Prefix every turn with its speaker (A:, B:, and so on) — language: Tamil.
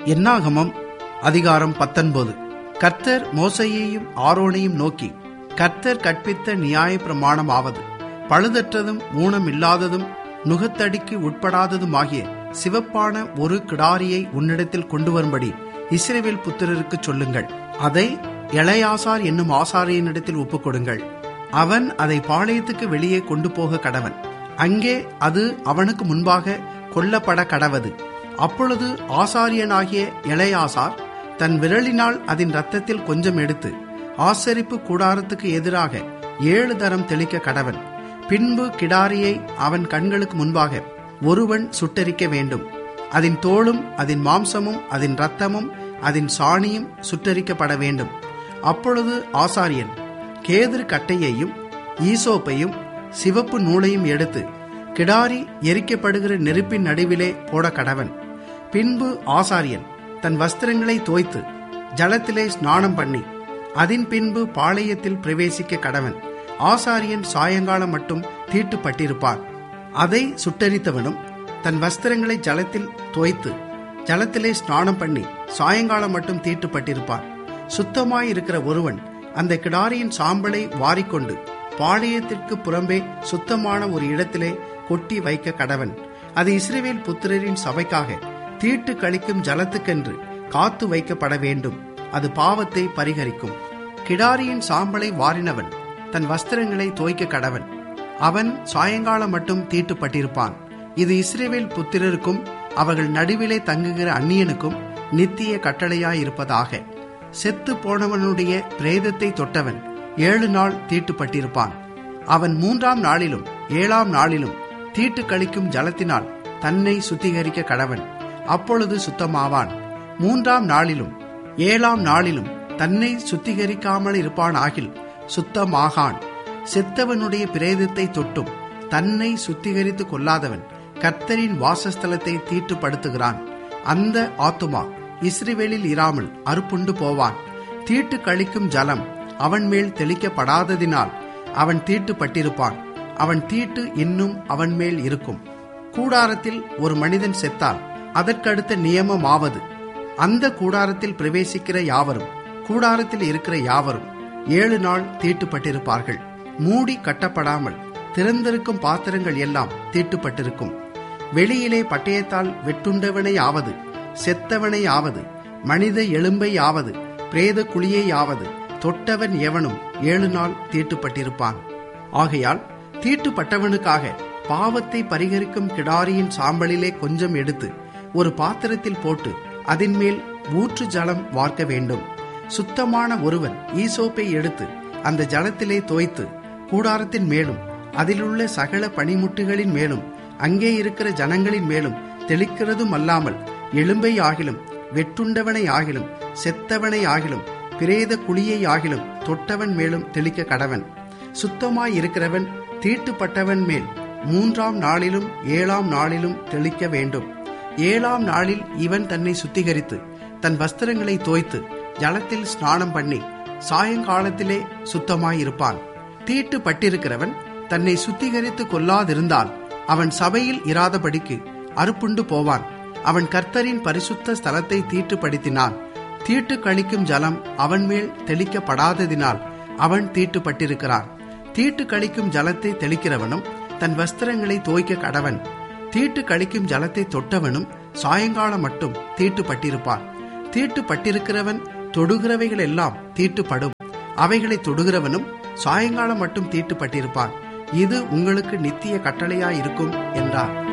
A: என்னாகமம் அதிகாரம் பத்தொன்பது கர்த்தர் மோசையையும் ஆரோனையும் நோக்கி கர்த்தர் கற்பித்த நியாய பிரமாணமாவது பழுதற்றதும் ஊனமில்லாததும் நுகத்தடிக்கு உட்படாததுமாகிய சிவப்பான ஒரு கிடாரியை உன்னிடத்தில் கொண்டு வரும்படி இஸ்ரவேல் புத்திரருக்கு சொல்லுங்கள் அதை இளையாசார் என்னும் ஆசாரியனிடத்தில் ஒப்புக்கொடுங்கள் அவன் அதை பாளையத்துக்கு வெளியே கொண்டு போக கடவன் அங்கே அது அவனுக்கு முன்பாக கொல்லப்பட கடவது அப்பொழுது ஆசாரியனாகிய இளையாசார் தன் விரலினால் அதன் இரத்தத்தில் கொஞ்சம் எடுத்து ஆசரிப்பு கூடாரத்துக்கு எதிராக ஏழு தரம் தெளிக்க கடவன் பின்பு கிடாரியை அவன் கண்களுக்கு முன்பாக ஒருவன் சுட்டரிக்க வேண்டும் அதன் தோளும் அதன் மாம்சமும் அதன் இரத்தமும் அதன் சாணியும் சுட்டரிக்கப்பட வேண்டும் அப்பொழுது ஆசாரியன் கேதுரு கட்டையையும் ஈசோப்பையும் சிவப்பு நூலையும் எடுத்து கிடாரி எரிக்கப்படுகிற நெருப்பின் நடுவிலே போட கடவன் பின்பு ஆசாரியன் தன் வஸ்திரங்களை தோய்த்து ஜலத்திலே ஸ்நானம் பண்ணி அதன் பின்பு பாளையத்தில் பிரவேசிக்க கடவன் ஆசாரியன் சாயங்காலம் மட்டும் தீட்டுப்பட்டிருப்பான் அதை சுட்டரித்தவனும் தன் வஸ்திரங்களை ஜலத்தில் தோய்த்து ஜலத்திலே ஸ்நானம் பண்ணி சாயங்காலம் மட்டும் தீட்டுப்பட்டிருப்பான் சுத்தமாயிருக்கிற ஒருவன் அந்த கிடாரியின் சாம்பலை வாரிக்கொண்டு பாளையத்திற்கு புறம்பே சுத்தமான ஒரு இடத்திலே கொட்டி வைக்க கடவன் அது இஸ்ரேவேல் புத்திரரின் சபைக்காக தீட்டு கழிக்கும் ஜலத்துக்கென்று காத்து வைக்கப்பட வேண்டும் அது பாவத்தை பரிகரிக்கும் கிடாரியின் சாம்பலை வாரினவன் தன் வஸ்திரங்களை தோய்க்க கடவன் அவன் சாயங்காலம் மட்டும் தீட்டுப்பட்டிருப்பான் இது இஸ்ரேவேல் புத்திரருக்கும் அவர்கள் நடுவிலே தங்குகிற அந்நியனுக்கும் நித்திய கட்டளையாயிருப்பதாக செத்து போனவனுடைய பிரேதத்தை தொட்டவன் ஏழு நாள் தீட்டுப்பட்டிருப்பான் அவன் மூன்றாம் நாளிலும் ஏழாம் நாளிலும் தீட்டு கழிக்கும் ஜலத்தினால் தன்னை சுத்திகரிக்க கடவன் அப்பொழுது சுத்தமாவான் மூன்றாம் நாளிலும் ஏழாம் நாளிலும் தன்னை சுத்திகரிக்காமல் இருப்பான் ஆகில் சுத்தமாகான் செத்தவனுடைய பிரேதத்தை தொட்டும் தன்னை சுத்திகரித்துக் கொள்ளாதவன் கர்த்தரின் வாசஸ்தலத்தை தீட்டுப்படுத்துகிறான் அந்த ஆத்துமா இஸ்ரேவேலில் இராமல் அறுப்புண்டு போவான் தீட்டு கழிக்கும் ஜலம் அவன் மேல் தெளிக்கப்படாததினால் அவன் தீட்டுப்பட்டிருப்பான் அவன் தீட்டு இன்னும் அவன் மேல் இருக்கும் கூடாரத்தில் ஒரு மனிதன் செத்தால் அதற்கடுத்த நியமமாவது அந்த கூடாரத்தில் பிரவேசிக்கிற யாவரும் கூடாரத்தில் இருக்கிற யாவரும் ஏழு நாள் தீட்டுப்பட்டிருப்பார்கள் மூடி கட்டப்படாமல் திறந்திருக்கும் பாத்திரங்கள் எல்லாம் தீட்டுப்பட்டிருக்கும் வெளியிலே பட்டயத்தால் வெட்டுண்டவனை ஆவது செத்தவனை ஆவது மனித எலும்பை ஆவது பிரேத குழியை ஆவது தொட்டவன் எவனும் ஏழு நாள் தீட்டுப்பட்டிருப்பான் ஆகையால் தீட்டுப்பட்டவனுக்காக பாவத்தை பரிகரிக்கும் கிடாரியின் சாம்பலிலே கொஞ்சம் எடுத்து ஒரு பாத்திரத்தில் போட்டு அதன் மேல் ஊற்று ஜலம் வார்க்க வேண்டும் சுத்தமான ஒருவன் ஈசோப்பை எடுத்து அந்த ஜலத்திலே தோய்த்து கூடாரத்தின் மேலும் அதிலுள்ள சகல பனிமுட்டுகளின் மேலும் அங்கே இருக்கிற ஜனங்களின் மேலும் தெளிக்கிறதும் அல்லாமல் எலும்பை ஆகிலும் வெட்டுண்டவனை ஆகிலும் செத்தவனை ஆகிலும் பிரேத குழியை ஆகிலும் தொட்டவன் மேலும் தெளிக்க கடவன் சுத்தமாய் இருக்கிறவன் தீட்டுப்பட்டவன் மேல் மூன்றாம் நாளிலும் ஏழாம் நாளிலும் தெளிக்க வேண்டும் ஏழாம் நாளில் இவன் தன்னை சுத்திகரித்து தன் வஸ்திரங்களை தோய்த்து ஜலத்தில் ஸ்நானம் பண்ணி சாயங்காலத்திலே சுத்தமாயிருப்பான் தீட்டு பட்டிருக்கிறவன் தன்னை சுத்திகரித்து கொள்ளாதிருந்தால் அவன் சபையில் இராதபடிக்கு அறுப்புண்டு போவான் அவன் கர்த்தரின் பரிசுத்த ஸ்தலத்தை தீட்டுப்படுத்தினான் தீட்டு கழிக்கும் ஜலம் அவன் மேல் தெளிக்கப்படாததினால் அவன் தீட்டுப்பட்டிருக்கிறான் தீட்டு கழிக்கும் ஜலத்தை தெளிக்கிறவனும் தன் வஸ்திரங்களை தோய்க்க கடவன் தீட்டு கழிக்கும் ஜலத்தை தொட்டவனும் சாயங்காலம் மட்டும் தீட்டுப்பட்டிருப்பான் தீட்டுப்பட்டிருக்கிறவன் தொடுகிறவைகள் எல்லாம் தீட்டுப்படும் அவைகளை தொடுகிறவனும் சாயங்காலம் மட்டும் தீட்டுப்பட்டிருப்பான் இது உங்களுக்கு நித்திய கட்டளையாயிருக்கும் என்றார்